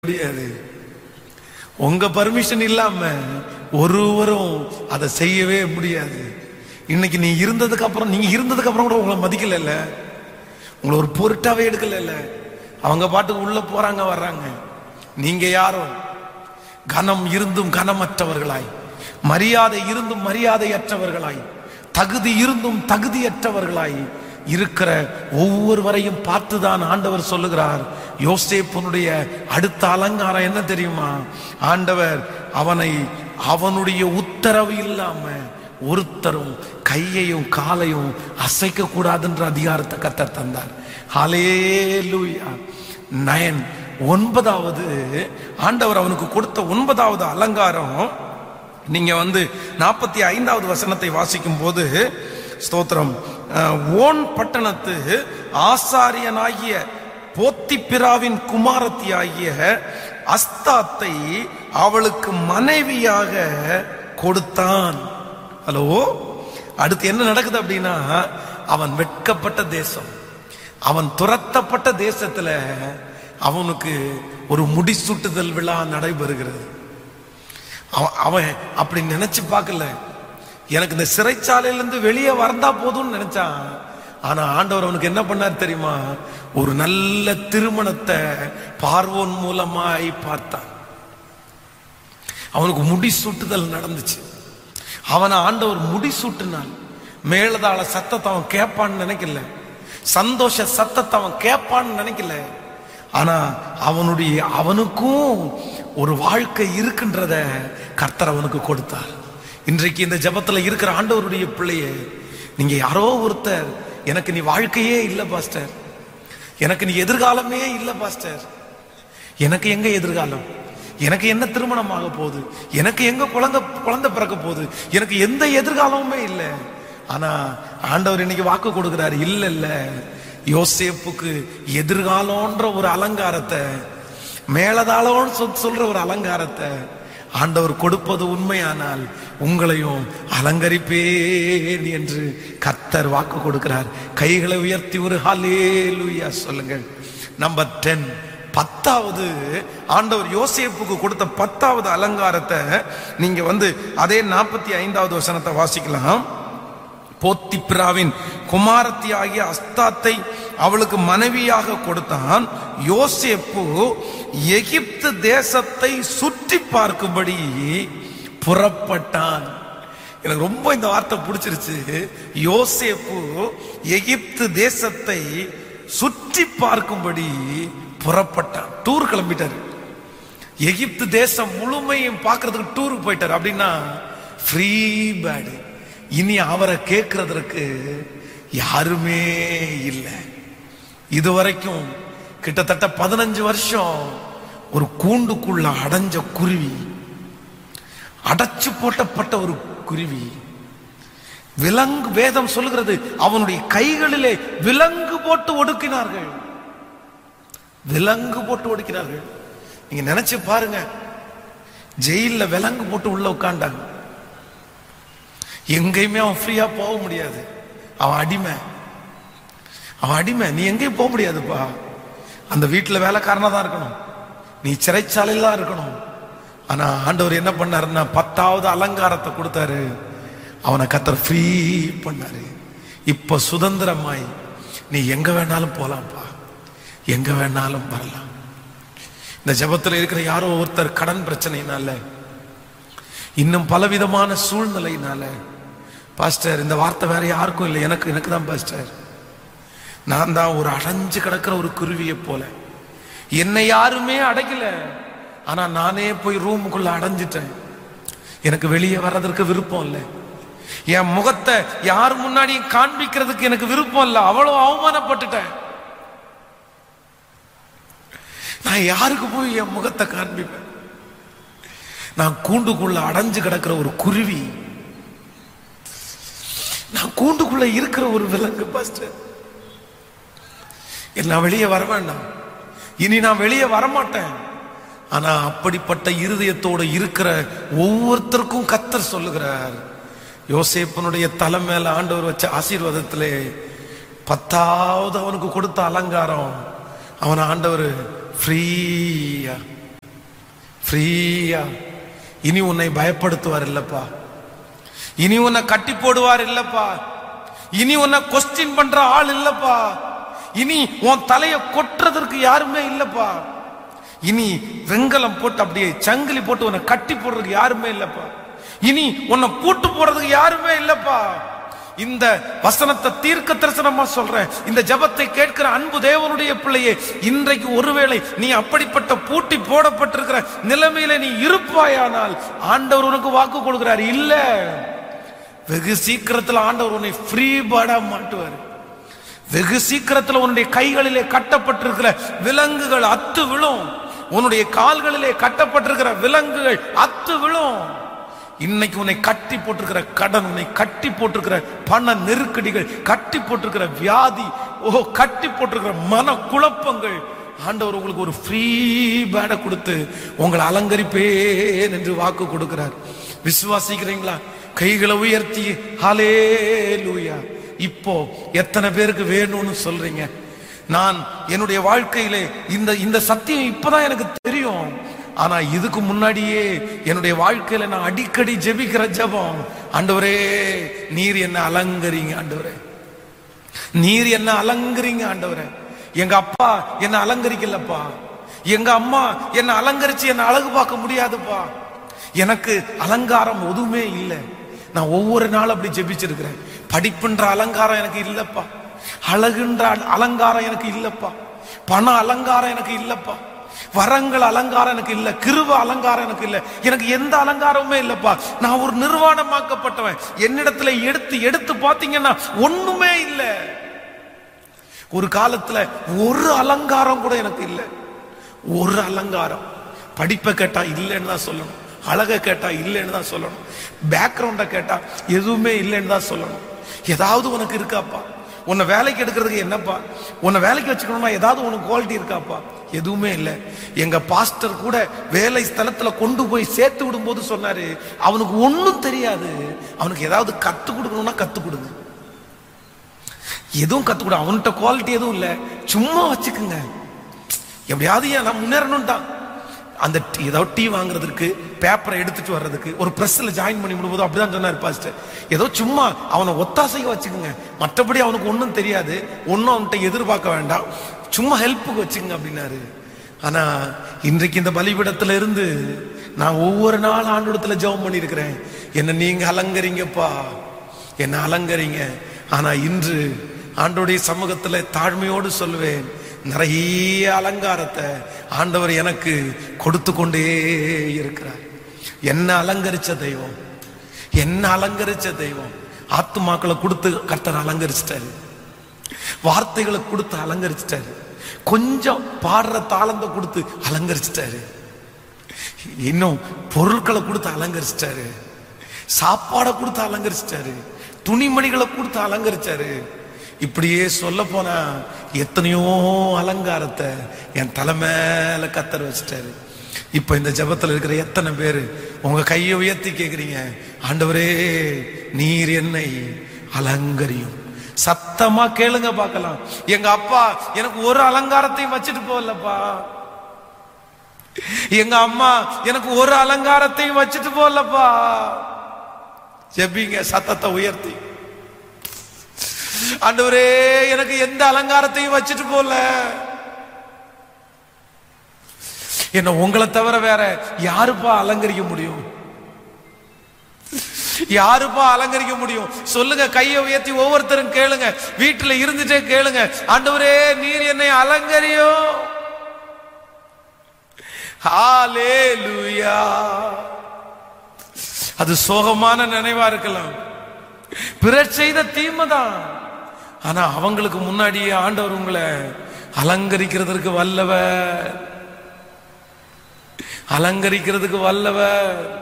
முடியாது உங்க பர்மிஷன் இல்லாம ஒருவரும் அதை செய்யவே முடியாது இன்னைக்கு நீ இருந்ததுக்கு அப்புறம் நீங்க இருந்ததுக்கு அப்புறம் கூட உங்களை மதிக்கல உங்களை ஒரு பொருட்டாவே எடுக்கல அவங்க பாட்டுக்கு உள்ள போறாங்க வர்றாங்க நீங்க யாரும் கனம் இருந்தும் கனமற்றவர்களாய் மரியாதை இருந்தும் மரியாதையற்றவர்களாய் தகுதி இருந்தும் தகுதியற்றவர்களாய் இருக்கிற ஒவ்வொருவரையும் பார்த்துதான் ஆண்டவர் சொல்லுகிறார் யோசேப்பனுடைய அடுத்த அலங்காரம் என்ன தெரியுமா ஆண்டவர் அவனை அவனுடைய உத்தரவு இல்லாம ஒருத்தரும் கையையும் காலையும் அசைக்க கூடாதுன்ற அதிகாரத்தை கத்தர் தந்தார் ஹalleluya நயன் ஒன்பதாவது ஆண்டவர் அவனுக்கு கொடுத்த ஒன்பதாவது அலங்காரம் நீங்க வந்து நாற்பத்தி ஐந்தாவது வசனத்தை வாசிக்கும் போது ஸ்தோத்திரம் அஹ், ஓன் பட்டணத்து ஆசாரியனாகிய போத்திப்பிராவின் குமாரத்தியாகிய அஸ்தாத்தை அவளுக்கு மனைவியாக கொடுத்தான் ஹலோ அடுத்து என்ன நடக்குது அப்படின்னா அவன் வெட்கப்பட்ட தேசம் அவன் துரத்தப்பட்ட தேசத்துல அவனுக்கு ஒரு முடிசூட்டுதல் விழா நடைபெறுகிறது அவன் அவன் அப்படி நினைச்சு பார்க்கல எனக்கு இந்த சிறைச்சாலையிலிருந்து வெளியே வந்தா போதும்னு நினைச்சான் ஆனா ஆண்டவர் அவனுக்கு என்ன பண்ணார் தெரியுமா ஒரு நல்ல திருமணத்தை பார்வோன் மூலமாய் பார்த்தான் அவனுக்கு முடிசூட்டுதல் நடந்துச்சு அவனை ஆண்டவர் முடிசூட்டினான் மேலதாள சத்தத்தை அவன் கேட்பான்னு நினைக்கல சந்தோஷ சத்தத்தை அவன் கேட்பான்னு நினைக்கல ஆனா அவனுடைய அவனுக்கும் ஒரு வாழ்க்கை இருக்குன்றத கர்த்தர் அவனுக்கு கொடுத்தார் இன்றைக்கு இந்த ஜெபத்துல இருக்கிற ஆண்டவருடைய பிள்ளையே நீங்க யாரோ ஒருத்தர் எனக்கு நீ வாழ்க்கையே இல்லை பாஸ்டர் எனக்கு நீ எதிர்காலமே இல்லை பாஸ்டர் எனக்கு எங்க எதிர்காலம் எனக்கு என்ன திருமணம் ஆக போகுது எனக்கு எங்க குழந்தை குழந்தை பிறக்க போகுது எனக்கு எந்த எதிர்காலமுமே இல்லை ஆனா ஆண்டவர் இன்னைக்கு வாக்கு கொடுக்கிறாரு இல்ல இல்ல யோசேப்புக்கு எதிர்காலம்ன்ற ஒரு அலங்காரத்தை மேலதாளம்னு சொல் சொல்ற ஒரு அலங்காரத்தை ஆண்டவர் கொடுப்பது உண்மையானால் உங்களையும் அலங்கரிப்பேன் என்று கர்த்தர் வாக்கு கொடுக்கிறார் கைகளை உயர்த்தி ஒரு ஹalleluya சொல்லுங்கள் நம்பர் டென் பத்தாவது ஆண்டவர் யோசேப்புக்கு கொடுத்த பத்தாவது அலங்காரத்தை நீங்க வந்து அதே நாற்பத்தி ஐந்தாவது வசனத்தை வாசிக்கலாம் போத்திப்பிராவின் குமாரத்தி ஆகிய அஸ்தாத்தை அவளுக்கு மனைவியாக கொடுத்தான் யோசேப்பு எகிப்து தேசத்தை சுற்றி பார்க்கும்படி புறப்பட்டான் எனக்கு ரொம்ப இந்த வார்த்தை பிடிச்சிருச்சு யோசேப்பு எகிப்து தேசத்தை சுற்றி பார்க்கும்படி புறப்பட்டான் டூர் கிளம்பிட்டாரு எகிப்து தேசம் முழுமையும் பார்க்கிறதுக்கு டூருக்கு போயிட்டார் அப்படின்னா ஃப்ரீ பேடு இனி அவரை கேட்கறதற்கு யாருமே இல்லை இதுவரைக்கும் கிட்டத்தட்ட பதினஞ்சு வருஷம் ஒரு கூண்டுக்குள்ள அடைஞ்ச குருவி அடைச்சு போட்டப்பட்ட ஒரு குருவி விலங்கு வேதம் சொல்லுகிறது அவனுடைய கைகளிலே விலங்கு போட்டு ஒடுக்கினார்கள் விலங்கு போட்டு ஒடுக்கினார்கள் நீங்க நினைச்சு பாருங்க ஜெயில்ல விலங்கு போட்டு உள்ள உட்காண்டாங்க எங்கேயுமே அவன் ஃப்ரீயா போக முடியாது அவன் அடிமை அவன் அடிமை நீ எங்கேயும் போக முடியாதுப்பா அந்த வீட்டுல வேலைக்காரனா தான் இருக்கணும் நீ சிறைச்சாலையில தான் இருக்கணும் ஆனா ஆண்டவர் என்ன பண்ணாருன்னா பத்தாவது அலங்காரத்தை கொடுத்தாரு அவனை கத்தர் ஃப்ரீ பண்ணாரு இப்ப சுதந்திரமாய் நீ எங்க வேணாலும் போலாம்ப்பா எங்க வேணாலும் வரலாம் இந்த ஜெபத்துல இருக்கிற யாரோ ஒருத்தர் கடன் பிரச்சனையினால இன்னும் பலவிதமான சூழ்நிலையினால பாஸ்டர் இந்த வார்த்தை வேற யாருக்கும் இல்லை எனக்கு எனக்கு தான் பாஸ்டர் நான் தான் ஒரு அடைஞ்சு கிடக்கிற ஒரு குருவியை போல என்னை யாருமே அடைக்கல ஆனா நானே போய் ரூமுக்குள்ள அடைஞ்சிட்டேன் எனக்கு வெளியே வர்றதற்கு விருப்பம் இல்லை என் முகத்தை யார் முன்னாடியும் காண்பிக்கிறதுக்கு எனக்கு விருப்பம் இல்லை அவ்வளவு அவமானப்பட்டுட்டேன் நான் யாருக்கு போய் என் முகத்தை காண்பிப்பேன் நான் கூண்டுக்குள்ள அடைஞ்சு கிடக்கிற ஒரு குருவி நான் கூண்டுக்குள்ள இருக்கிற ஒரு விலங்கு பாஸ்டர் நான் வெளியே வர வேண்டாம் இனி நான் வெளியே வரமாட்டேன் ஆனா அப்படிப்பட்ட இருதயத்தோட இருக்கிற ஒவ்வொருத்தருக்கும் கத்தர் சொல்லுகிறார் யோசேப்பனுடைய தலை மேல ஆண்டவர் வச்ச ஆசீர்வாதத்திலே பத்தாவது அவனுக்கு கொடுத்த அலங்காரம் அவன் ஆண்டவர் ஃப்ரீயா ஃப்ரீயா இனி உன்னை பயப்படுத்துவார் இல்லப்பா இனி உன்னை கட்டி போடுவார் இல்லப்பா இனி உன்னை கொஸ்டின் பண்ற ஆள் இல்லப்பா இனி உன் தலைய கொட்டுறதற்கு யாருமே இல்லப்பா இனி வெங்கலம் போட்டு அப்படியே சங்கிலி போட்டு உன்னை கட்டி போடுறதுக்கு யாருமே இல்லப்பா இனி உன்னை பூட்டு போடுறதுக்கு யாருமே இல்லப்பா இந்த வசனத்தை தீர்க்க தரிசனமா சொல்றேன் இந்த ஜெபத்தை கேட்கிற அன்பு தேவனுடைய பிள்ளையே இன்றைக்கு ஒருவேளை நீ அப்படிப்பட்ட பூட்டி போடப்பட்டிருக்கிற நிலைமையில நீ இருப்பாயானால் ஆண்டவர் உனக்கு வாக்கு கொடுக்கிறார் இல்ல வெகு சீக்கிரத்தில் ஆண்டவர் உன்னை ஃப்ரீ பேர்டா மாட்டுவார் வெகு சீக்கிரத்தில் உன்னுடைய கைகளிலே கட்டப்பட்டிருக்கிற விலங்குகள் அத்து விழும் உன்னுடைய கால்களிலே கட்டப்பட்டிருக்கிற விலங்குகள் அத்து விழும் இன்னைக்கு உன்னை கட்டி போட்டிருக்கிற கடன் உன்னை கட்டி போட்டிருக்கிற பண நெருக்கடிகள் கட்டி போட்டிருக்கிற வியாதி ஓ கட்டி போட்டிருக்கிற மன குழப்பங்கள் ஆண்டவர் உங்களுக்கு ஒரு ஃப்ரீ பேட கொடுத்து உங்களை அலங்கரிப்பேன் என்று வாக்கு கொடுக்கிறார் விசுவாசிக்கிறீங்களா கைகளை உயர்த்தி ஹாலே லூயா இப்போ எத்தனை பேருக்கு வேணும்னு சொல்றீங்க நான் என்னுடைய வாழ்க்கையிலே இந்த இந்த சத்தியம் இப்பதான் எனக்கு தெரியும் ஆனா இதுக்கு முன்னாடியே என்னுடைய வாழ்க்கையில நான் அடிக்கடி ஜெபிக்கிற ஜெபம் ஆண்டவரே நீர் என்ன அலங்கரிங்க ஆண்டவரே நீர் என்ன அலங்கரிங்க ஆண்டவரே எங்க அப்பா என்ன அலங்கரிக்கலப்பா எங்க அம்மா என்ன அலங்கரிச்சு என்ன அழகு பார்க்க முடியாதுப்பா எனக்கு அலங்காரம் எதுவுமே இல்லை நான் ஒவ்வொரு நாளும் அப்படி ஜெபிச்சிருக்கிறேன் படிப்புன்ற அலங்காரம் எனக்கு இல்லப்பா அழகுன்ற அலங்காரம் எனக்கு இல்லப்பா பண அலங்காரம் எனக்கு இல்லப்பா வரங்கள் அலங்காரம் எனக்கு இல்ல கிருவ அலங்காரம் எனக்கு இல்ல எனக்கு எந்த அலங்காரமுமே இல்லப்பா நான் ஒரு நிர்வாணமாக்கப்பட்டவன் என்னிடத்துல எடுத்து எடுத்து பாத்தீங்கன்னா ஒண்ணுமே இல்ல ஒரு காலத்துல ஒரு அலங்காரம் கூட எனக்கு இல்ல ஒரு அலங்காரம் படிப்பை கேட்டா இல்லைன்னு தான் சொல்லணும் அழகை கேட்டா இல்லைன்னு தான் சொல்லணும் பேக்ரவுண்ட கேட்டா எதுவுமே இல்லைன்னு தான் சொல்லணும் ஏதாவது உனக்கு இருக்காப்பா உன்னை வேலைக்கு எடுக்கிறதுக்கு என்னப்பா உன்னை வேலைக்கு வச்சுக்கணும்னா ஏதாவது உனக்கு குவாலிட்டி இருக்காப்பா எதுவுமே இல்லை எங்க பாஸ்டர் கூட வேலை ஸ்தலத்துல கொண்டு போய் சேர்த்து விடும்போது சொன்னாரு அவனுக்கு ஒன்றும் தெரியாது அவனுக்கு ஏதாவது கத்து கொடுக்கணும்னா கத்து கொடுங்க எதுவும் கத்து கொடு அவன்கிட்ட குவாலிட்டி எதுவும் இல்லை சும்மா வச்சுக்குங்க எப்படியாவது ஏன் நான் முன்னேறணும் அந்த டீ ஏதோ டீ வாங்குறதுக்கு பேப்பரை எடுத்துட்டு வர்றதுக்கு ஒரு ப்ரெஸ்ஸில் ஜாயின் பண்ணி விடும்போது அப்படிதான் சொன்னார் பாஸ்டர் ஏதோ சும்மா அவனை ஒத்தாசைக்கு வச்சுக்கோங்க மற்றபடி அவனுக்கு ஒன்றும் தெரியாது ஒன்றும் அவன்கிட்ட எதிர்பார்க்க வேண்டாம் சும்மா ஹெல்ப்புக்கு வச்சுக்கோங்க அப்படின்னாரு ஆனா இன்றைக்கு இந்த பலிபீடத்துல இருந்து நான் ஒவ்வொரு நாள் ஆண்டோடத்துல ஜெபம் பண்ணியிருக்கிறேன் என்ன நீங்க அலங்கரிங்கப்பா என்ன அலங்கரிங்க ஆனா இன்று ஆண்டோடைய சமூகத்துல தாழ்மையோடு சொல்லுவேன் நிறைய அலங்காரத்தை ஆண்டவர் எனக்கு கொடுத்து கொண்டே இருக்கிறார் என்ன அலங்கரிச்ச தெய்வம் என்ன அலங்கரிச்ச தெய்வம் ஆத்துமாக்களை கொடுத்து கர்த்தர் அலங்கரிச்சிட்டாரு வார்த்தைகளை கொடுத்து அலங்கரிச்சிட்டாரு கொஞ்சம் பாடுற தாளத்தை கொடுத்து அலங்கரிச்சிட்டாரு இன்னும் பொருட்களை கொடுத்து அலங்கரிச்சிட்டாரு சாப்பாடை கொடுத்து அலங்கரிச்சிட்டாரு துணிமணிகளை கொடுத்து அலங்கரிச்சாரு இப்படியே சொல்ல போனா எத்தனையோ அலங்காரத்தை என் தலை மேல கத்தர் வச்சிட்டாரு இப்ப இந்த ஜெபத்துல இருக்கிற எத்தனை பேரு உங்க கையை உயர்த்தி கேக்குறீங்க ஆண்டவரே நீர் என்னை அலங்கரியும் சத்தமா கேளுங்க பார்க்கலாம் எங்க அப்பா எனக்கு ஒரு அலங்காரத்தையும் வச்சுட்டு போகலப்பா எங்க அம்மா எனக்கு ஒரு அலங்காரத்தையும் வச்சுட்டு போகலப்பா ஜெபிங்க சத்தத்தை உயர்த்தி ஆண்டவரே எனக்கு எந்த அலங்காரத்தையும் வச்சுட்டு போல என்ன உங்களை தவிர வேற யாருப்பா அலங்கரிக்க முடியும் யாருப்பா அலங்கரிக்க முடியும் சொல்லுங்க கையை உயர்த்தி ஒவ்வொருத்தரும் கேளுங்க வீட்டுல இருந்துட்டே கேளுங்க ஆண்டவரே நீர் என்னை அலங்கரியும் ஹalleluya அது சோகமான நினைவா இருக்கலாம் பிறர் செய்த தீமை தான் ஆனா அவங்களுக்கு முன்னாடியே ஆண்டவர் உங்களை அலங்கரிக்கிறதற்கு வல்லவர் அலங்கரிக்கிறதுக்கு வல்லவர்